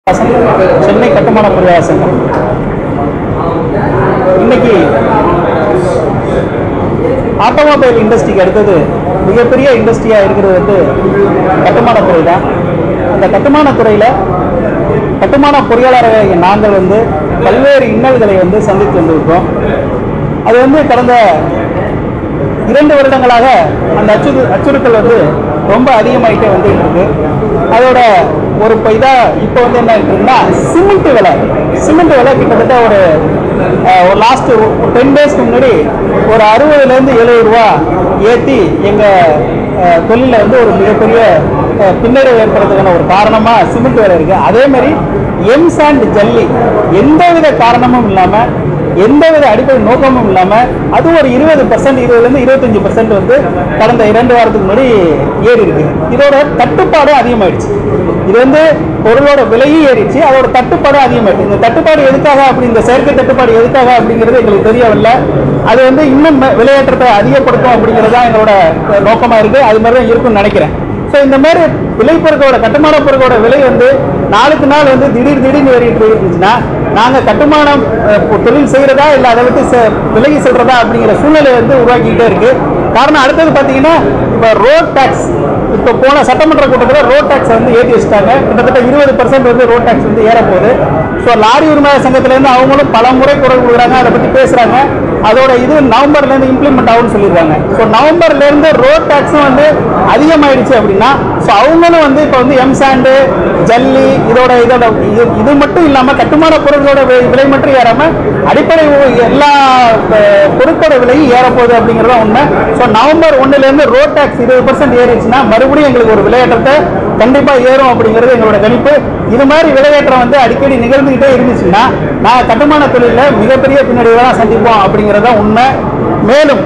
சங்கம், சென்னை கட்டுமான பொறியாளர் சங்கம் இன்னைக்கு ஆட்டோமொபைல் இண்டஸ்ட்ரிக்கு அடுத்தது மிகப்பெரிய இண்டஸ்ட்ரியாக இருக்கிறது வந்து கட்டுமானத் துறை தான் அந்த கட்டுமானத் துறையில் கட்டுமான பொறியாளராக நாங்கள் வந்து பல்வேறு இன்னல்களை வந்து சந்தித்து வந்திருக்கோம் அது வந்து கடந்த இரண்டு வருடங்களாக அந்த அச்சுறு அச்சுறுத்தல் வந்து ரொம்ப அதிகமாயிட்டே வந்துட்டு இருக்கு அதோட ஒரு இப்போ இதாக இப்போ வந்து என்ன இருக்குன்னா சிமெண்ட் விலை சிமெண்ட் விலை கிட்டத்தட்ட ஒரு அஹ், ஒரு லாஸ்ட் டென் டேஸ்க்கு முன்னாடி ஒரு அறுபதுலேருந்து எழுபது ரூபா ஏற்றி எங்கள் தொழிலில் வந்து ஒரு மிகப்பெரிய அஹ், பின்னடைவு ஏற்படுறதுக்கான ஒரு காரணமாக சிமெண்ட் விலை இருக்குது அதே மாதிரி எம் சாண்ட் ஜல்லி எந்தவித காரணமும் இல்லாமல் எந்தவித அடிப்படை நோக்கமும் இல்லாம அது ஒரு இருபது பர்சன்ட் இருபதுலேருந்து இருபத்தஞ்சு பர்சன்ட் வந்து கடந்த இரண்டு வாரத்துக்கு முன்னாடி ஏறி இருக்கு இதோட தட்டுப்பாடும் அதிகமாயிடுச்சு இது வந்து பொருளோட விலையும் ஏறிடுச்சு அதோட தட்டுப்பாடும் அதிகமாயிடுச்சு இந்த தட்டுப்பாடு எதுக்காக அப்படி இந்த செயற்கை தட்டுப்பாடு எதுக்காக அப்படிங்கிறது எங்களுக்கு தெரியவில்லை அது வந்து இன்னும் மே- விலையேற்றத்தை அதிகப்படுத்தும் அப்படிங்கிறது தான் எங்களோட நோக்கமா இருக்கு அது மாதிரி தான் இருக்கும்னு நினைக்கிறேன் ஸோ இந்த மாதிரி விலை பொருட்களோட கட்டுமான பொருட்களோட விலை வந்து நாளுக்கு நாள் வந்து திடீர் திடீர்னு ஏறிட்டு இருந்துச்சுன்னா நாங்கள் கட்டுமானம் அஹ், பொ- தொழில் செய்கிறதா இல்லை அதை விட்டு செ- விலகி செல்றதா அப்படிங்கிற சூழ்நிலை வந்து உருவாக்கிக்கிட்டே இருக்கு காரணம் அடுத்தது பார்த்தீங்கன்னா இப்போ ரோட் டேக்ஸ் இப்போ போன சட்டமன்ற கூட்டத்தில் ரோட் டேக்ஸ் வந்து ஏற்றி வச்சுட்டாங்க கிட்டத்தட்ட இருபது பர்சன்ட் வந்து ரோட் டேக்ஸ் வந்து ஏற போகுது ஸோ லாரி உரிமையாளர் சங்கத்திலேருந்து அவங்களும் பல முறை குரல் கொடுக்குறாங்க அதை பற்றி பேசுகிறாங்க அதோட இது நவம்பர்லேருந்து இம்ப்ளிமெண்ட் ஆகும்னு சொல்லியிருக்காங்க ஸோ நவம்பர்லேருந்து ரோட் டேக்ஸும் வந்து அதிகமாயிடுச்சு அப்படின்னா ஸோ அவங்களும் வந்து இப்போ வந்து எம் சாண்டு ஜல்லி இதோட இதோட இது இது மட்டும் இல்லாமல் கட்டுமான பொருட்களோட வி- விலை மட்டும் ஏறாமல் அடிப்படை உ- எல்லா அஹ், பொருட்களோட விலையும் ஏறப்போகுது அப்படிங்கிறது தான் உண்மை ஸோ நவம்பர் ஒன்றுலேருந்து ரோட் டேக்ஸ் இருபது பர்சன்ட் ஏறிடுச்சுன்னா மறுபடியும் எங்களுக்கு ஒரு விலையேற்றத்தை கண்டிப்பாக ஏறும் அப்படிங்கிறது எங்களோட கணிப்பு இது மாதிரி விலையேற்றம் வந்து அடிக்கடி நிகழ்ந்துகிட்டே இருந்துச்சுன்னா நான் கட்டுமான தொழிலில் மிகப்பெரிய பின்னடைவை தான் சந்திப்போம் அப்படிங்கிறது தான் உண்மை மேலும்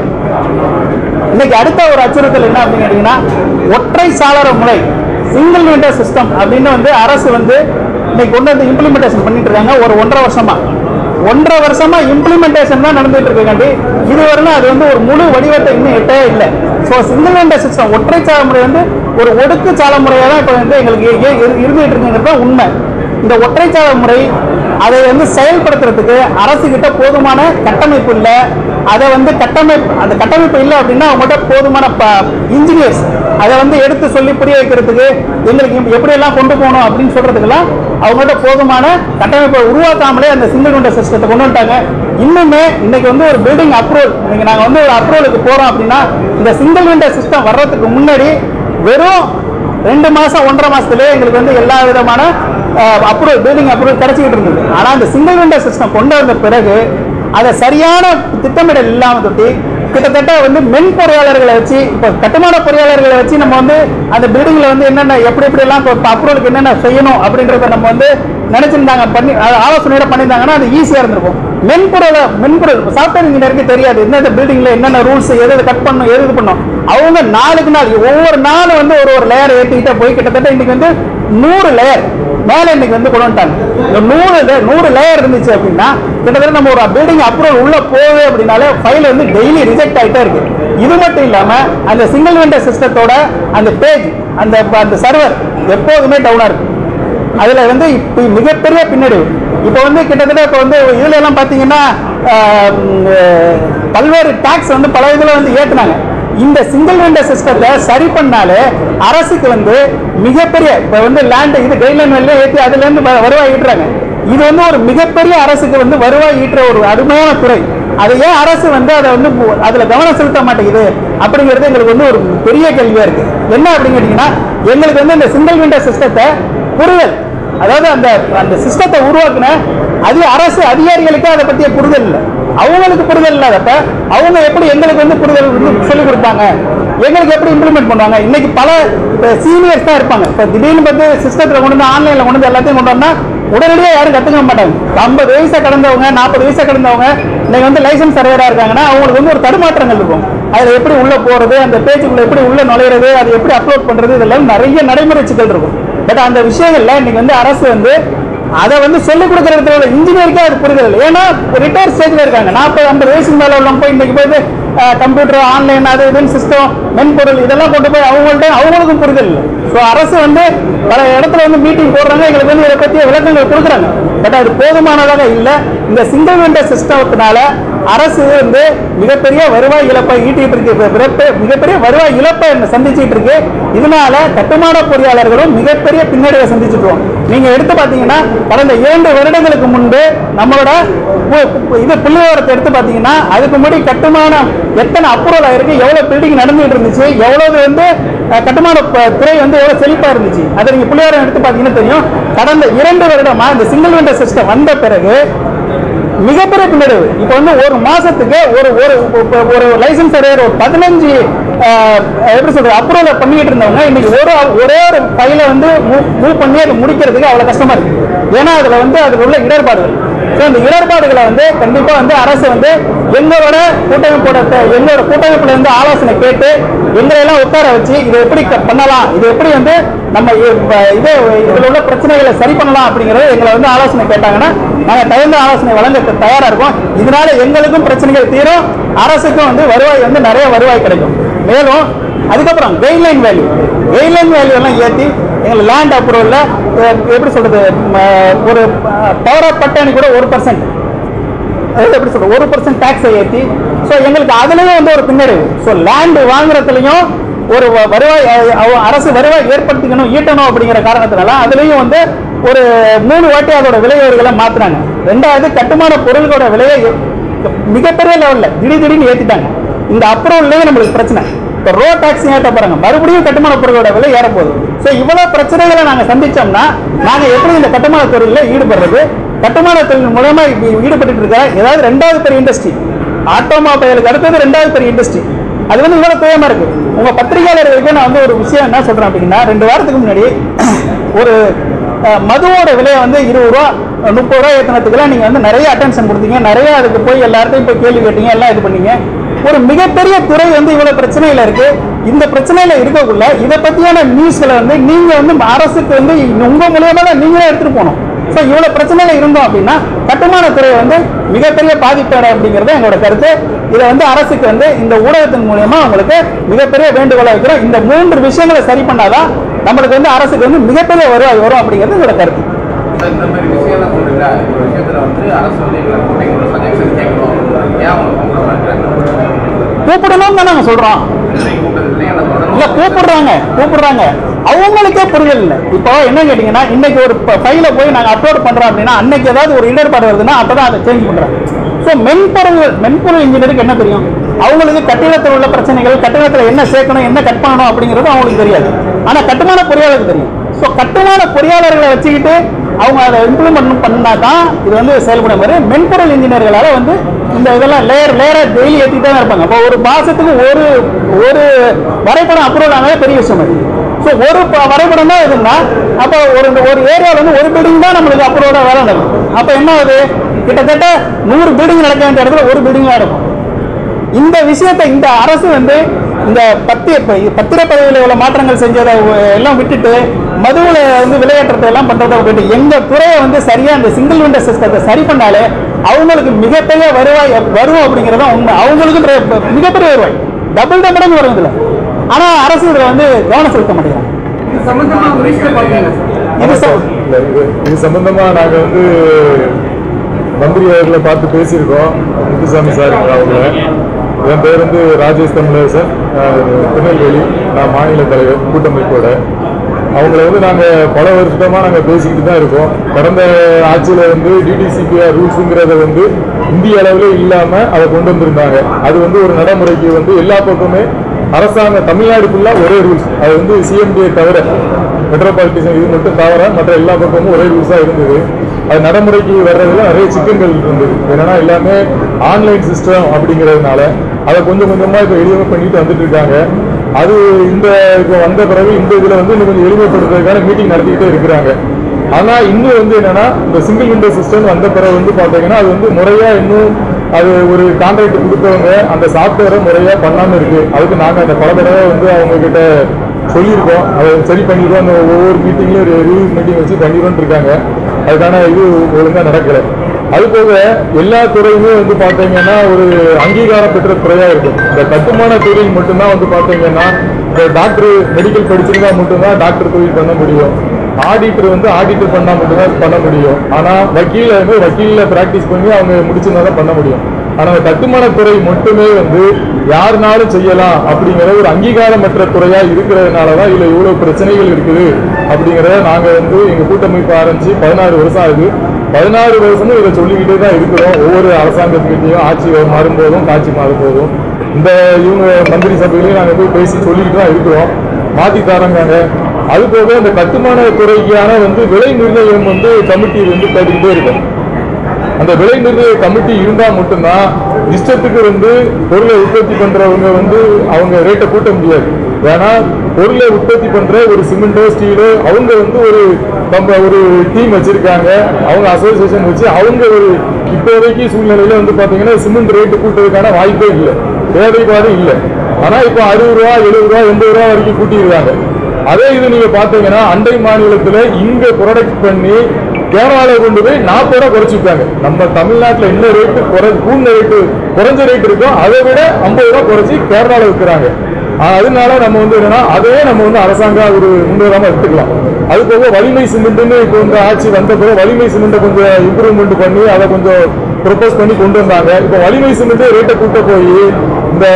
இன்னைக்கு அடுத்த ஒரு அச்சுறுத்தல் என்ன அப்படின்னு கேட்டீங்கன்னா ஒற்றை சாளர முறை சிங்கிள் விண்டோ சிஸ்டம் அப்படின்னு வந்து அரசு வந்து இன்னைக்கு கொண்டு வந்து இம்ப்ளிமெண்டேஷன் பண்ணிட்டு இருக்காங்க ஒரு ஒன்றரை வருஷமா ஒன்றரை வருஷமா இம்ப்ளிமெண்டேஷன் தான் நடந்துட்டு இருக்காண்டி இதுவரையிலும் அது வந்து ஒரு முழு வடிவத்தை இன்னும் எட்டே இல்லை ஸோ சிங்கிள் விண்டோ சிஸ்டம் ஒற்றை சால முறை வந்து ஒரு ஒடுக்கு சால முறையாக தான் இப்போ வந்து எங்களுக்கு இ- இ- இருந்துகிட்டு இருக்குங்கிறது தான் உண்மை இந்த ஒற்றைச்சாலை முறை அதை வந்து செயல்படுத்துறதுக்கு அரசு கிட்ட போதுமான கட்டமைப்பு இல்லை அதை வந்து கட்டமைப்பு அந்த கட்டமைப்பு இல்லை அப்படின்னா அவங்ககிட்ட போதுமான இன்ஜினியர்ஸ் அதை வந்து எடுத்து சொல்லி புரிய வைக்கிறதுக்கு எங்களுக்கு இப்ப எப்படியெல்லாம் கொண்டு போகணும் அப்படின்னு சொல்றதுக்கெல்லாம் அவங்ககிட்ட போதுமான கட்டமைப்பை உருவாக்காமலே அந்த சிங்கிள் விண்டோ சிஸ்டத்தை கொண்டு வந்துட்டாங்க இன்னுமே இன்னைக்கு வந்து ஒரு பில்டிங் அப்ரூவல் இன்னைக்கு நாங்கள் வந்து ஒரு அப்ரூவலுக்கு போகிறோம் அப்படின்னா இந்த சிங்கிள் விண்டோ சிஸ்டம் வர்றதுக்கு முன்னாடி வெறும் ரெண்டு மாசம் ஒன்றரை மாசத்துலயே எங்களுக்கு வந்து எல்லா விதமான அப்ரூவல் பில்டிங் அப்ரூவல் கிடைச்சிக்கிட்டு இருந்தது ஆனா அந்த சிங்கிள் விண்டோ சிஸ்டம் கொண்டு வந்த பிறகு அதை சரியான திட்டமிடல் இல்லாம தொட்டி கிட்டத்தட்ட வந்து மென் பொறியாளர்களை வச்சு இப்போ கட்டுமான பொறியாளர்களை வச்சு நம்ம வந்து அந்த பில்டிங்ல வந்து என்னென்ன எப்படி எப்படி எல்லாம் அப்ரூவலுக்கு என்னென்ன செய்யணும் அப்படின்றத நம்ம வந்து நினைச்சிருந்தாங்க பண்ணி அது ஆலோசனையோட பண்ணியிருந்தாங்கன்னா அது ஈஸியா இருந்திருக்கும் மென்பொருளை மென்பொருள் சாஃப்ட்வேர் இன்ஜினியருக்கு தெரியாது எந்தெந்த பில்டிங்ல என்னென்ன ரூல்ஸ் எது எது கட் பண்ணணும் எது இது பண்ணணும் அவங்க நாளுக்கு நாள் ஒவ்வொரு நாளும் வந்து ஒரு ஒரு லேயர் ஏற்றிக்கிட்டே போய் கிட்டத்தட்ட இன்னைக்கு வந்து நூறு லேயர் மேல இன்னைக்கு வந்து கொண்டு வந்துட்டாங்க இந்த நூறு layer- நூறு லேயர் இருந்துச்சு அப்படின்னா கிட்டத்தட்ட நம்ம ஒரு பில்டிங் அப்ரூவல் உள்ள போகுது அப்படின்னாலே ஃபைல் வந்து டெய்லி ரிஜெக்ட் ஆயிட்டே இருக்கு இது மட்டும் இல்லாம அந்த சிங்கிள் விண்டோ சிஸ்டத்தோட அந்த பேஜ் அந்த அந்த சர்வர் எப்போதுமே டவுனா இருக்கு அதுல வந்து இப்ப மிகப்பெரிய பின்னடைவு இப்போ வந்து கிட்டத்தட்ட இப்போ வந்து இதுல எல்லாம் பாத்தீங்கன்னா ஆஹ், உம், அஹ், பல்வேறு டாக்ஸ் வந்து பல இதுல வந்து ஏத்துனாங்க இந்த சிங்கிள் விண்டோ சிஸ்டத்தை சரி பண்ணாலே அரசுக்கு வந்து மிகப்பெரிய இப்போ வந்து லேண்ட் இது கைட்லைன் வெளில ஏற்றி அதுல இருந்து வ- வருவாய் ஈட்டுறாங்க இது வந்து ஒரு மிகப்பெரிய அரசுக்கு வந்து வருவாய் ஈட்டுற ஒரு அருமையான துறை அதை ஏன் அரசு வந்து அதை வந்து பு- அதுல கவனம் செலுத்த மாட்டேங்குது அப்படிங்கிறது எங்களுக்கு வந்து ஒரு பெரிய கேள்வியா இருக்கு என்ன அப்படின்னு கேட்டீங்கன்னா எங்களுக்கு வந்து இந்த சிங்கிள் விண்டோ சிஸ்டத்தை புரிதல் அதாவது அந்த அந்த சிஸ்டத்தை உருவாக்குன அது அரசு அதிகாரிகளுக்கு அதை பத்திய புரிதல் இல்லை அவங்களுக்கு புரிதல் இல்லாதப்ப அவங்க எப்படி எங்களுக்கு வந்து புரிதல் வந்து சொல்லிக் கொடுப்பாங்க எங்களுக்கு எப்படி இம்ப்ளிமெண்ட் பண்ணுவாங்க இன்னைக்கு பல சீனியர்ஸ் தான் இருப்பாங்க இப்போ திடீர்னு பார்த்து சிஸ்டத்தில் கொண்டு வந்து ஆன்லைனில் கொண்டு வந்து எல்லாத்தையும் கொண்டு வந்தா உடனடியாக யாரும் கற்றுக்க மாட்டாங்க ஐம்பது வயசை கடந்தவங்க நாற்பது வயசை கடந்தவங்க இன்னைக்கு வந்து லைசன்ஸ் சர்வேராக இருக்காங்கன்னா அவங்களுக்கு வந்து ஒரு தடுமாற்றங்கள் இருக்கும் அதில் எப்படி உள்ள போறது அந்த பேஜுக்குள்ள எப்படி உள்ள நுழையிறது அது எப்படி அப்லோட் பண்றது இதெல்லாம் நிறைய நடைமுறை சிக்கல் இருக்கும் பட் அந்த விஷயங்கள்ல இன்னைக்கு வந்து அரசு வந்து அதை வந்து சொல்லிக் கொடுக்கறதுல இன்ஜினியருக்கே அது புரிதல் இல்லை ஏன்னா ரிட்டையர் ஸ்டேஜ்ல இருக்காங்க நாற்பது ஐம்பது வயசுக்கு மேல உள்ளவங்க போய் இன்னைக்கு போயிட்டு கம்ப்யூட்டர் ஆன்லைன் அது இதுன்னு சிஸ்டம் மென்பொருள் இதெல்லாம் கொண்டு போய் அவங்கள்ட்ட அவங்களுக்கும் புரிதல் இல்லை ஸோ ஸோ அரசு வந்து பல இடத்துல வந்து மீட்டிங் போடுறாங்க எங்களுக்கு வந்து இதை பற்றிய விளக்கங்கள் கொடுக்குறாங்க பட் அது போதுமானதாக இல்லை இந்த சிங்கிள் விண்டோ சிஸ்டத்தினால அரசு வந்து மிகப்பெரிய வருவாய் இழப்பை ஈட்டிட்டு இருக்கு இப்ப மிகப்பெ- மிகப்பெரிய வருவாய் இழப்பை சந்திச்சிட்டு இருக்கு இதனால கட்டுமான பொறியாளர்களும் மிகப்பெரிய பின்னடைவை சந்திச்சுட்டு இருக்கோம். நீங்க எடுத்து பாத்தீங்கன்னா கடந்த இரண்டு வருடங்களுக்கு முன்பு நம்மளோட பு- பு- இது புள்ளிவிவரத்தை எடுத்து பாத்தீங்கன்னா அதுக்கு முன்னாடி கட்டுமானம் எத்தனை அப்ரூவல் ஆயிருக்கு எவ்வளவு பில்டிங் நடந்துட்டு இருந்துச்சு எவ்வளவு வந்து அஹ், கட்டுமான ப- துறை வந்து எவ்வளவு செழிப்பா இருந்துச்சு அதை நீங்க புள்ளிவிவரம் எடுத்து பாத்தீங்கன்னா தெரியும் கடந்த இரண்டு வருடமா இந்த சிங்கிள் விண்டோ சிஸ்டம் வந்த பிறகு மிகப்பெரிய பின்னடைவு இப்போ வந்து ஒரு மாசத்துக்கு ஒரு ஒரு ஒரு- ஒரு லைசன்ஸ் அடையிற ஒரு பதினஞ்சு ஆஹ், எப்படி சொல்றது அப்ரூவல் பண்ணிட்டு இருந்தவங்க இன்னைக்கு ஒரு ஒரே ஒரு ஃபைலை வந்து மூவ் பண்ணி அதை முடிக்கிறதுக்கு அவ்வளவு கஷ்டமா இருக்கு ஏன்னா அதுல வந்து அதுல உள்ள இடர்பாடுகள் ஸோ இந்த இடர்பாடுகளை வந்து கண்டிப்பா வந்து அரசு வந்து எங்களோட கூட்டமைப்போட த- எங்களோட கூட்டமைப்புல இருந்து ஆலோசனை கேட்டு எங்களை எல்லாம் உட்கார வச்சு இதை எப்படி க- பண்ணலாம் இது எப்படி வந்து நம்ம இ- ப- இது இதுல உள்ள பிரச்சனைகளை சரி பண்ணலாம் அப்படிங்கறது எங்களை வந்து ஆலோசனை கேட்டாங்கன்னா நாங்க தகுந்த ஆலோசனை வழங்க த- தயாரா இருக்கோம் இதனால எங்களுக்கும் பிரச்சனைகள் தீரும் அரசுக்கும் வந்து வருவாய் வந்து நிறைய வருவாய் கிடைக்கும் மேலும் அதுக்கப்புறம் கைட்லைன் வேல்யூ கைட்லைன் வேல்யூ எல்லாம் ஏற்றி எங்களுக்கு லேண்ட் அப்ரூவல்ல எப்படி சொல்றது ம, ஒரு பவர் ஆஃப் பட்டாணி கூட ஒரு பர்சன்ட் அதாவது எப்படி சொல்றது ஒரு பர்சன்ட் டேக்ஸை ஏற்றி ஸோ எங்களுக்கு அதுலயும் வந்து ஒரு பின்னடைவு ஸோ லேண்ட் வாங்குறதுலயும் ஒரு வ- வருவாய் அஹ், அவ- அரசு வருவாய் ஏற்படுத்திக்கணும் ஈட்டணும் அப்படிங்கிற காரணத்தினால அதுலயும் வந்து ஒரு மூணு வாட்டி அதோட விலையோர்களை மாத்துறாங்க ரெண்டாவது கட்டுமான பொருள்களோட விலையை எ- மிகப்பெரிய லெவல்ல திடீர் திடீர்னு ஏத்திட்டாங்க இந்த அப்ரூவல்லையே நம்மளுக்கு பிரச்சனை இப்போ ரோட் டாக்ஸ் ஏற்ற போறாங்க மறுபடியும் கட்டுமான பொருளோட விலை ஏற போகுது ஸோ இவ்வளவு பிரச்சனைகளை நாங்க சந்திச்சோம்னா நாங்க எப்படி இந்த கட்டுமான தொழிலில் ஈடுபடுறது கட்டுமான தொழில் மூலமா இப்ப ஈடுபட்டு இருக்க ஏதாவது ரெண்டாவது பெரிய இண்டஸ்ட்ரி ஆட்டோமொபைலுக்கு அடுத்தது ரெண்டாவது பெரிய இண்டஸ்ட்ரி அது வந்து இவ்வளவு துயமா இருக்கு உங்க பத்திரிகையாளர்களுக்கு நான் வந்து ஒரு விஷயம் என்ன சொல்றேன் அப்படின்னா ரெண்டு வாரத்துக்கு முன்னாடி ஒரு அஹ், மதுவோட விலையை வந்து இருபது ரூபா முப்பது ரூபா ஏத்தனத்துக்குலாம் நீங்க வந்து நிறைய அட்டென்ஷன் கொடுத்தீங்க நிறைய அதுக்கு போய் எல்லார்ட்டையும் போய் கேள்வி கேட்டீங்க எல்லாம் இது பண்ணீங்க ஒரு மிகப்பெரிய துறை வந்து இவ்வளவு பிரச்சனையில இருக்கு இந்த பிரச்சனையில இருக்கக்குள்ள இதை பத்தியான நியூஸ்களை வந்து நீங்க வந்து அரசுக்கு வந்து உங்க மூலியமா தான் நீங்களே எடுத்துட்டு போகணும் ஸோ இவ்வளவு பிரச்சனையில இருந்தோம் அப்படின்னா கட்டுமான துறை வந்து மிகப்பெரிய பாதிப்பாடு அப்படிங்கிறது எங்களோட கருத்து இதை வந்து அரசுக்கு வந்து இந்த ஊடகத்தின் மூலியமா உங்களுக்கு மிகப்பெரிய வேண்டுகோளா வைக்கிறோம் இந்த மூன்று விஷயங்களை சரி பண்ணாதான் நம்மளுக்கு வந்து அரசுக்கு வந்து மிகப்பெரிய வருவாய் வரும் அப்படிங்கிறது எங்களோட கருத்து இப்ப இந்த மாதிரி விஷயம்லாம் சொல்றீங்களா இந்த விஷயத்துல வந்து அரசு வந்து எங்களை கூட்டி எங்களோட சஜஷன் கேட்கணும் ஏன் அவங்க கூப்பிட மாட்டாங்க கூப்பிடணும்னு தான் நாங்க சொல்றோம் கூப்பிட்டது இல்லை ஏன்னா தொடர்ந்து இல்ல கூப்பிடுறாங்க கூப்பிடுறாங்க அவங்களுக்கே புரிதல் இல்லை இப்போ என்ன கேட்டீங்கன்னா இன்னைக்கு ஒரு ஃபைல போய் நாங்க அப்லோட் பண்றோம் அப்படின்னா அன்னைக்கு ஏதாவது ஒரு இடர்பாடு வருதுன்னா அப்பதான் அதை சேஞ்ச் பண்றாங்க ஸோ மென்பொருள் மென்பொருள் இன்ஜினியருக்கு என்ன தெரியும் அவங்களுக்கு கட்டிடத்தில் உள்ள பிரச்சனைகள் கட்டிடத்தில் என்ன சேர்க்கணும் என்ன கட் பண்ணணும் அப்படிங்கிறது அவங்களுக்கு தெரியாது ஆனா கட்டுமான பொறியாளருக்கு தெரியும் ஸோ கட்டுமான பொறியாளர்களை வச்சுக்கிட்டு அவங்க அதை இம்ப்ளிமெண்ட் பண்ணா தான் இது வந்து செயல்படும் மாதிரி மென்பொருள் இன்ஜினியர்களால வந்து இந்த இதெல்லாம் லேயர் லேயரா டெய்லி ஏற்றிட்டு தான் இருப்பாங்க அப்போ ஒரு மாசத்துக்கு ஒரு ஒரு வரைபடம் அப்ரூவல் ஆனாலே பெரிய விஷயம் அது ஸோ ஒரு ப- வரைபடம் தான் இதுன்னா அப்போ ஒரு ஒரு ஏரியாவில் வந்து ஒரு பில்டிங் தான் நம்மளுக்கு அப்ரூவோட வேலை நடக்கும் அப்போ என்ன ஆகுது கிட்டத்தட்ட நூறு பில்டிங் நடக்க வேண்டிய இடத்துல ஒரு பில்டிங் தான் இருக்கும் இந்த விஷயத்தை இந்த அரசு வந்து இந்த பத்தி இப்ப பத்திரப்பதிவில் உள்ள மாற்றங்கள் செஞ்சதை ஒ- எல்லாம் விட்டுட்டு மதுவில் வந்து விளையாட்டுறதை எல்லாம் பண்றதை விட்டுட்டு எங்க துறையை வந்து சரியா இந்த சிங்கிள் விண்டோ சிஸ்டத்தை சரி பண்ணாலே அவங்களுக்கு மிகப்பெரிய வருவாய் வரும் அப்படிங்கறத உண்மை அவங்களுக்கு பிர- மிகப்பெரிய வருவாய் டபுள் டபுள் வரும் இதுல ஆனா அரசு இதுல வந்து கவனம் செலுத்த மாட்டேங்கிறாங்க இது சம்பந்தமா ஒரு விஷயம் பார்த்தீங்கன்னா இது சொ- இல்ல, இது- இது சம்பந்தமா நாங்க வந்து மந்திரி அவர்களை பார்த்து பேசியிருக்கோம் முத்துசாமி சார் அவங்கள என் பேர் வந்து ராஜேஷ் தமிழரசன் அஹ், திருநெல்வேலி நான் மாநில தலைவர் கூட்டமைப்போட அவங்கள வந்து நாங்கள் பல வருஷமா நாங்கள் பேசிக்கிட்டு தான் இருக்கோம் கடந்த ஆட்சியில் வந்து டிடிசிபிஆர் ரூல்ஸுங்கிறத வந்து இந்திய அளவில் இல்லாமல் அதை கொண்டு வந்திருந்தாங்க அது வந்து ஒரு நடைமுறைக்கு வந்து எல்லா பக்கமே அரசாங்க தமிழ்நாடு ஃபுல்லாக ஒரே ரூல்ஸ் அது வந்து சிஎம்டியை தவிர மெட்ரோபாலிட்டிசன் இது மட்டும் தவிர மற்ற எல்லா பக்கமும் ஒரே ரூல்ஸாக இருந்தது அது நடைமுறைக்கு வர்றதுல நிறைய சிக்கல்கள் இருந்தது என்னன்னா எல்லாமே ஆன்லைன் சிஸ்டம் அப்படிங்கிறதுனால அதை கொஞ்சம் கொஞ்சமாக இப்போ எளிமை பண்ணிட்டு வந்துட்டு இருக்காங்க அது இந்த இப்போ வந்த பிறகு இந்த இதில் வந்து இன்னும் கொஞ்சம் எளிமைப்படுத்துறதுக்கான மீட்டிங் நடத்திக்கிட்டே இருக்கிறாங்க ஆனா இன்னும் வந்து என்னன்னா இந்த சிங்கிள் விண்டோ சிஸ்டம் வந்த பிறகு வந்து பாத்தீங்கன்னா அது வந்து முறையா இன்னும் அது ஒரு கான்ட்ராக்ட் கொடுத்தவங்க அந்த சாஃப்ட்வேரை முறையா பண்ணாம இருக்கு அதுக்கு நாங்க அந்த பல தடவை வந்து அவங்க கிட்ட சொல்லியிருக்கோம் அதை சரி பண்ணிடுவோம் அந்த ஒவ்வொரு மீட்டிங்லயும் ஒரு ரிவ்யூ மீட்டிங் வச்சு பண்ணிடுவோம் இருக்காங்க அதுக்கான இது ஒழுங்கா நடக்கல அது போக எல்லா துறையுமே வந்து பாத்தீங்கன்னா ஒரு அங்கீகாரம் பெற்ற துறையா இருக்கும் இந்த கட்டுமான தொழில் மட்டும்தான் வந்து பாத்தீங்கன்னா இப்போ டாக்டர் மெடிக்கல் படிச்சிருந்தா மட்டும்தான் டாக்டர் தொழில் பண்ண முடியும் ஆடிட்டர் வந்து ஆடிட்டர் பண்ணா மட்டும்தான் பண்ண முடியும் ஆனா வக்கீல வந்து வக்கீல்ல பிராக்டிஸ் பண்ணி அவங்க முடிச்சிருந்தா தான் பண்ண முடியும் ஆனா அந்த கட்டுமானத்துறை மட்டுமே வந்து யாருனாலும் செய்யலாம் அப்படிங்கிற ஒரு அங்கீகாரமற்ற துறையா இருக்கிறதுனாலதான் இதுல இவ்வளவு பிரச்சனைகள் இருக்குது அப்படிங்கறத நாங்க வந்து எங்க கூட்டமைப்பு ஆரம்பிச்சு பதினாறு வருஷம் ஆகுது பதினாறு வருஷமும் இதை சொல்லிக்கிட்டே தான் இருக்கிறோம் ஒவ்வொரு அரசாங்கத்துக்கிட்டையும் ஆட்சி மாறும்போதும் காட்சி மாறும்போதும் இந்த இவங்க மந்திரி சபையிலையும் நாங்க போய் பேசி சொல்லிக்கிட்டு தான் இருக்கிறோம் மாத்தி தரங்காங்க அது போக இந்த கட்டுமான துறைக்கான வந்து விலை நிர்ணயம் வந்து கமிட்டி வந்து கேட்டுக்கிட்டே இருக்கும் அந்த விலை நிர்ணய கமிட்டி இருந்தா மட்டும்தான் இஷ்டத்துக்கு வந்து பொருளை உற்பத்தி பண்றவங்க வந்து அவங்க ரேட்டை கூட்ட முடியாது ஏன்னா பொருளை உற்பத்தி பண்ற ஒரு சிமெண்டோ ஸ்டீலோ அவங்க வந்து ஒரு நம்ம ஒரு டீம் வச்சிருக்காங்க அவங்க அசோசியேஷன் வச்சு அவங்க ஒரு இப்போதைக்கு சூழ்நிலையில வந்து பாத்தீங்கன்னா சிமெண்ட் ரேட்டு கூட்டுறதுக்கான வாய்ப்பே இல்லை தேவைப்பாடு இல்லை ஆனா இப்போ அறுபது ரூபா எழுபது ரூபா எண்பது ரூபா வரைக்கும் கூட்டியிருக்காங்க அதே இது நீங்க பாத்தீங்கன்னா அண்டை மாநிலத்துல இங்க ப்ரொடக்ட் பண்ணி கேரளால கொண்டு போய் நாற்பது ரூபா குறைச்சிருக்காங்க நம்ம தமிழ்நாட்டுல என்ன ரேட்டு குறை கூடின ரேட்டு குறைஞ்ச ரேட் இருக்கோ அதை விட ஐம்பது ரூபா குறைச்சி கேரளால விற்கிறாங்க ஆஹ் அதனால நம்ம வந்து என்னன்னா அதையே நம்ம வந்து அரசாங்கம் ஒரு முன்னுதாரணமா எடுத்துக்கலாம் அது போக வலிமை சிமெண்ட்னு இப்போ இந்த ஆட்சி வந்த பிறகு வலிமை சிமெண்ட்டை கொஞ்சம் இம்ப்ரூவ்மெண்ட் பண்ணி அதை கொஞ்சம் ப்ரொபோஸ் பண்ணி கொண்டு வந்தாங்க இப்போ வலிமை சிமெண்ட் ரேட்டை கூட்ட போய் இந்த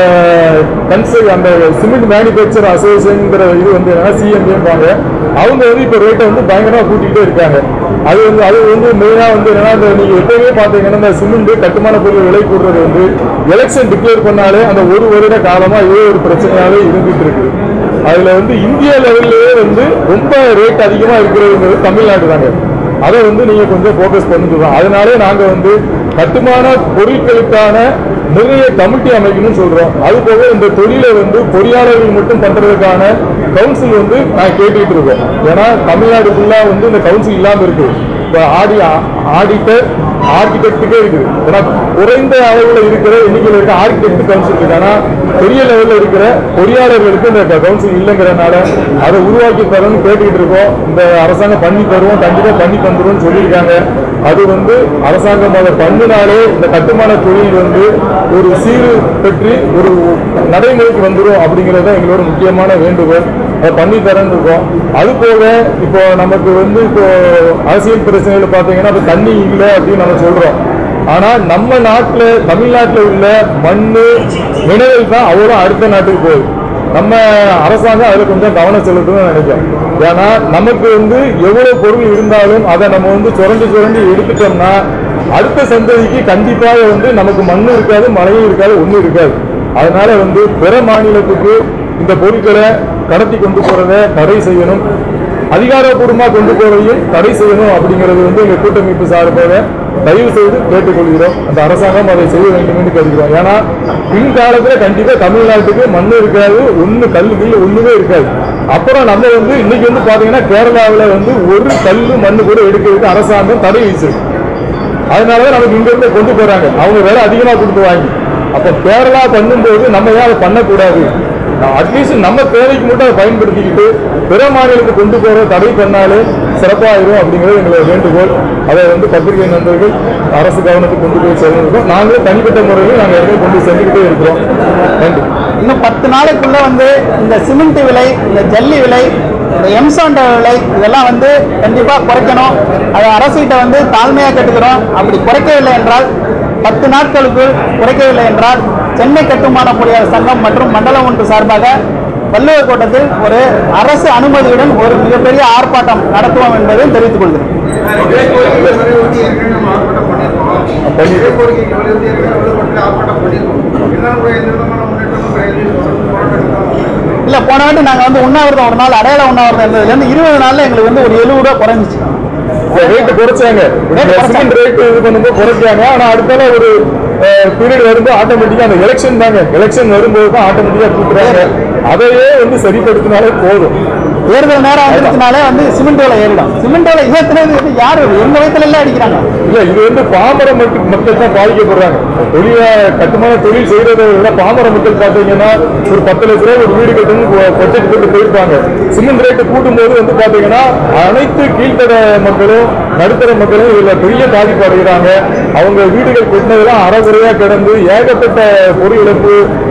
கன்சை அந்த சிமெண்ட் மேனுஃபேக்சர் அசோசியேஷன்ங்கிற இது வந்து என்னன்னா சிஎம்ஏம்பாங்க அவங்க வந்து இப்போ ரேட்டை வந்து பயங்கரமா கூட்டிகிட்டே இருக்காங்க அது வந்து அது வந்து மெயினா வந்து என்னன்னா இந்த நீங்க எப்பவுமே பாத்தீங்கன்னா இந்த சிமெண்ட் கட்டுமான பொருள் விலை கூடுறது வந்து எலெக்ஷன் டிக்ளேர் பண்ணாலே அந்த ஒரு வருட காலமா ஏதோ ஒரு பிரச்சனையாவே இருந்துட்டு இருக்கு அதுல வந்து இந்திய லெவல்லே வந்து ரொம்ப ரேட் அதிகமா இருக்கிறதுங்கிறது தமிழ்நாடு தாங்க அதை வந்து நீங்க கொஞ்சம் ஃபோக்கஸ் பண்ணிக்கலாம் அதனாலே நாங்க வந்து கட்டுமான பொருட்களுக்கான நிறைய கமிட்டி அமைக்கணும்னு சொல்றோம் அது போக இந்த தொழிலை வந்து பொறியாளர்கள் மட்டும் பண்றதுக்கான கவுன்சில் வந்து நான் கேட்டுட்டு இருக்கோம் ஏன்னா தமிழ்நாடு ஃபுல்லா வந்து இந்த கவுன்சில் இல்லாம இருக்கு இப்போ ஆடி ஆடிட்டர் ஆர்கிடெக்டுக்கே இருக்குது ஏன்னா குறைந்த அளவில் இருக்கிற எண்ணிக்கையில் இருக்க ஆர்கிடெக்ட் கவுன்சில் இருக்கு ஆனா பெரிய லெவலில் இருக்கிற பொறியாளர்களுக்கு இந்த கவுன்சில் இல்லைங்கிறனால அதை உருவாக்கி தரணும்னு கேட்டுக்கிட்டு இருக்கோம் இந்த அரசாங்கம் பண்ணி தருவோம் கண்டிப்பா பண்ணி தந்துருவோம்னு சொல்லியிருக்காங்க அது வந்து அரசாங்கம் அதை பண்ணினாலே இந்த கட்டுமான தொழில் வந்து ஒரு சீரு பெற்று ஒரு நடைமுறைக்கு வந்துடும் அப்படிங்கிறது தான் எங்களோட முக்கியமான வேண்டுகோள் அதை பண்ணி தரேன்னு இருக்கோம் அது போக இப்போ நமக்கு வந்து இப்போ அரசியல் பிரச்சனைகள் பார்த்தீங்கன்னா இப்போ தண்ணி இல்லை அப்படின்னு நம்ம சொல்றோம் ஆனா நம்ம நாட்டுல தமிழ்நாட்டுல உள்ள மண்ணு மினரல் தான் அவ்வளோ அடுத்த நாட்டுக்கு போகுது நம்ம அரசாங்கம் அதுல கொஞ்சம் கவனம் செலுத்தணும்னு நினைக்கிறேன் ஏன்னா நமக்கு வந்து எவ்வளவு பொருள் இருந்தாலும் அதை நம்ம வந்து சுரண்டி சுரண்டி எடுத்துட்டோம்னா அடுத்த சந்ததிக்கு கண்டிப்பாக வந்து நமக்கு மண்ணும் இருக்காது மழையும் இருக்காது ஒண்ணும் இருக்காது அதனால வந்து பிற மாநிலத்துக்கு இந்த பொருட்களை கடத்தி கொண்டு போறதை தடை செய்யணும் அதிகாரப்பூர்வமா கொண்டு போவதையும் தடை செய்யணும் அப்படிங்கிறது வந்து எங்க கூட்டமைப்பு சார்பாக தயவு செய்து கேட்டுக்கொள்கிறோம் அந்த அரசாங்கம் அதை செய்ய வேண்டும் என்று கேட்கிறோம் ஏன்னா பின்காலத்துல கண்டிப்பா தமிழ்நாட்டுக்கு மண் இருக்காது ஒண்ணு கல் கில்லு ஒண்ணுமே இருக்காது அப்புறம் நம்ம வந்து இன்னைக்கு வந்து பாத்தீங்கன்னா கேரளாவுல வந்து ஒரு கல்லு மண்ணு கூட எடுக்கிறதுக்கு அரசாங்கம் தடை விதிச்சிருக்கு அதனாலதான் நமக்கு இங்க இருந்து கொண்டு போறாங்க அவங்க விலை அதிகமா கொடுத்து வாங்கி அப்ப கேரளா பண்ணும்போது நம்ம ஏன் அதை பண்ணக்கூடாது அட்லீஸ்ட் நம்ம தேவைக்கு மட்டும் அதை பயன்படுத்திக்கிட்டு பிற மாநிலத்துக்கு கொண்டு போற தடை பண்ணாலே சிறப்பாயிரும் அப்படிங்கிறது எங்களோட வேண்டுகோள் அதை வந்து பத்திரிகை நண்பர்கள் அரசு கவனத்துக்கு கொண்டு போய் சேர்ந்துருக்கோம் நாங்களும் தனிப்பட்ட முறையில் நாங்கள் இடத்துல கொண்டு செஞ்சுக்கிட்டே இருக்கிறோம் நன்றி இன்னும் பத்து நாளைக்குள்ள வந்து இந்த சிமெண்ட் விலை இந்த ஜல்லி விலை இந்த எம்சாண்ட விலை இதெல்லாம் வந்து கண்டிப்பா குறைக்கணும் அதை அரசுகிட்ட வந்து தாழ்மையா கேட்டுக்கிறோம் அப்படி குறைக்கவில்லை என்றால் பத்து நாட்களுக்குள் குறைக்கவில்லை என்றால் சென்னை கட்டுமான பொறியாளர் சங்கம் மற்றும் மண்டலம் ஒன்று சார்பாக வள்ளுவர் கோட்டத்தில் ஒரு அரசு அனுமதியுடன் ஒரு மிகப்பெரிய ஆர்ப்பாட்டம் நடத்துவோம் என்பதை தெரிவித்துக் கொள்கிறேன் இதே கோரிக்கை வரை வந்து ஏற்கனவே நம்ம ஆர்ப்பாட்டம் பண்ணியிருக்கோம். இதே கோரிக்கைக்கு வரை வந்து ஏற்கனவே வலுப்பட்டு ஆர்ப்பாட்டம் பண்ணியிருக்கோம். இருந்தாலும் கூட எந்த விதமான முன்னேற்றமும் கிடையாது. தொடர்ந்து போராட்டம் தான். இல்ல போன வாட்டி நாங்க வந்து உண்ணாவிரதம் ஒரு நாள் அடையாள உண்ணாவிரதம் இருந்ததுல இருந்து இருபது நாள்ல எங்களுக்கு வந்து ஒரு எழுபது ரூபா குறைஞ்சிச்சு ரேட்டு குறைச்சாங்க Rate குறைச்சாங்க. சிமெண்ட் ரேட் இது பண்ணும்போது குறைச்சாங்க ஆனா அடுத்தால ஒரு பீரியட் வரும்போது ஆட்டோமேட்டிக்கா அந்த எலெக்ஷன் தாங்க எலெக்ஷன் வரும்போது தான் ஆட்டோமேட்டிக்கா கூட்டுறாங்க அதையே வந்து சரிப்படுத்தினாலே போதும் தேர்தல் நேரம் வந்துருச்சுனாலே வந்து சிமெண்ட் விலை ஏறிடும் சிமெண்ட் விலை ஏத்துறது வந்து யாரு எங்க வயசுல எல்லாம் அடிக்கிறாங்க இல்ல இது வந்து பாமர மக்கள் மக்கள் தான் பாதிக்கப்படுறாங்க தொழில கட்டுமான தொழில் செய்யறதை விட பாமர மக்கள் பாத்தீங்கன்னா ஒரு பத்து லட்ச ரூபாய் ஒரு வீடு கட்டணும் பட்ஜெட் போட்டு போயிருப்பாங்க சிமெண்ட் ரேட்டு கூட்டும் போது வந்து பாத்தீங்கன்னா அனைத்து கீழ்த்தர மக்களும் நடுத்தர மக்களும் இதுல பெரிய பாதிப்பு அடைகிறாங்க அவங்க வீடுகள் கொட்டினதெல்லாம் அறகுறையா கிடந்து ஏகப்பட்ட பொருள் இழப்பு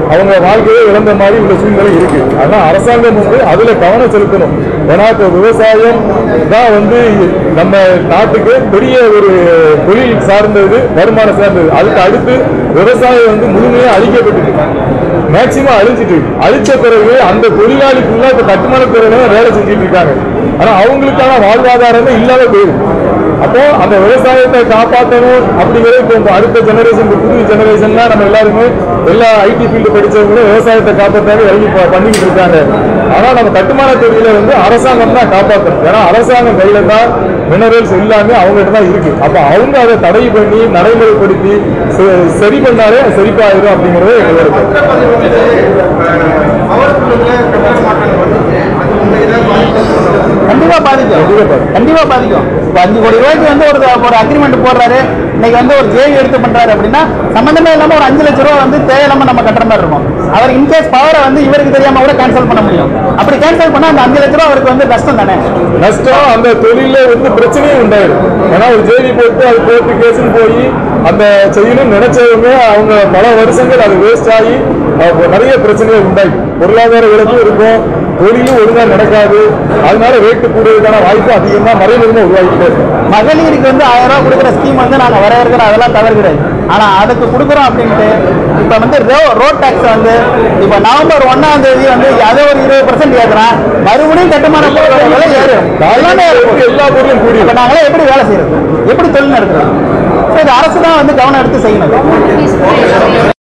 அவங்க வாழ்க்கையை இழந்த மாதிரி உள்ள சூழ்நிலை இருக்கு ஆனா அரசாங்கம் வந்து அதுல கவனம் செலுத்தணும் ஏன்னா இப்போ விவசாயம் தான் வந்து நம்ம நாட்டுக்கு பெரிய ஒரு தொழில் சார்ந்தது வருமானம் சார்ந்தது அதுக்கு அடுத்து விவசாயம் வந்து முழுமையா அழிக்கப்பட்டது மேக்சிமம் அழிஞ்சிட்டு அழிச்ச பிறகு அந்த தொழிலாளி ஃபுல்லா இப்ப கட்டுமான துறையில தான் வேலை செஞ்சுட்டு இருக்காங்க ஆனா அவங்களுக்கான வாழ்வாதாரமே இல்லாத போயிடும் அப்போ அந்த விவசாயத்தை காப்பாற்றணும் அப்படிங்கிறது இப்போ இப்போ அடுத்த ஜெனரேஷன் புது ஜெனரேஷன்னா நம்ம எல்லாருமே எல்லா ஐடி ஃபீல்டு படிச்சவங்களும் விவசாயத்தை காப்பாற்றாக இறங்கி ப- பண்ணிக்கிட்டு இருக்காங்க ஆனா நம்ம கட்டுமான தொழில வந்து அரசாங்கம் தான் காப்பாற்றணும் ஏன்னா அரசாங்கம் கையில தான் மினரல்ஸ் எல்லாமே அவங்ககிட்ட தான் இருக்கு அப்ப அவங்க அதை தடை பண்ணி நடைமுறைப்படுத்தி ச- சரி பண்ணாலே செழிப்பாயிரும் அப்படிங்கிறது எங்களோட கருத்து. பத்திரப்பதிவு வந்து பவர் குழுவில் கட்டண மாற்றங்கள் வந்துச்சு அது உங்க இதை பாதிக்கும் கண்டிப்பா பாதிக்கும் கண்டிப்பா பாதிக்கும். கண்டிப்பா பாதிக்கும் இப்போ அஞ்சு கோடி ரூபாய்க்கு வந்து ஒரு ஒரு அக்ரிமெண்ட் போடுறாரு இன்னைக்கு வந்து ஒரு ஜேவி எடுத்து பண்றாரு அப்படின்னா சம்பந்தமே இல்லாம ஒரு அஞ்சு லட்ச ரூபா வந்து தேவையில்லாம நம்ம கட்டுற மாதிரி இருக்கும் அவர் இன்கேஸ் பவரை வந்து இவருக்கு தெரியாம கூட கேன்சல் பண்ண முடியும் அப்படி கேன்சல் பண்ணா அந்த அஞ்சு லட்ச ரூபா அவருக்கு வந்து கஷ்டம் தானே நஷ்டம் அந்த தொழில வந்து பிரச்சனையும் உண்டாயிடும் ஏன்னா ஒரு ஜேவி போட்டு அது கோர்ட்டு கேஸ்னு போய் அந்த செய்யணும்னு நினைச்சவங்க அவங்க பல வருஷங்கள் அது வேஸ்ட் ஆகி அஹ், நிறைய பிரச்சனைகள் உண்டாயிடும் பொருளாதார இழப்பும் இருக்கும் தொழிலும் ஒழுங்கா நடக்காது அதனால ரேட்டு கூடுவதற்கான வாய்ப்பு அதிகமா மறைமுகமா உருவாகிட்டே இருக்கும் மகளிருக்கு வந்து ஆயிரம் ரூபாய் கொடுக்குற ஸ்கீம் வந்து நாங்க வரவேற்கிறோம் அதெல்லாம் தவறு கிடையாது ஆனா அதுக்கு கொடுக்குறோம் அப்படின்ட்டு இப்ப வந்து ரோட் டாக்ஸ் வந்து இப்ப நவம்பர் ஒன்னாம் தேதி வந்து அதை ஒரு இருபது பர்சன்ட் ஏத்துறான் மறுபடியும் கட்டுமான பொருளோட விலை ஏறும் எல்லாமே ஏறும். எல்லா பொருளும் கூடி இப்ப நாங்களே எப்படி வேலை செய்யறது எப்படி தொழில் நடத்துறது So இது அரசு தான் வந்து கவனம் எடுத்து செய்யணும்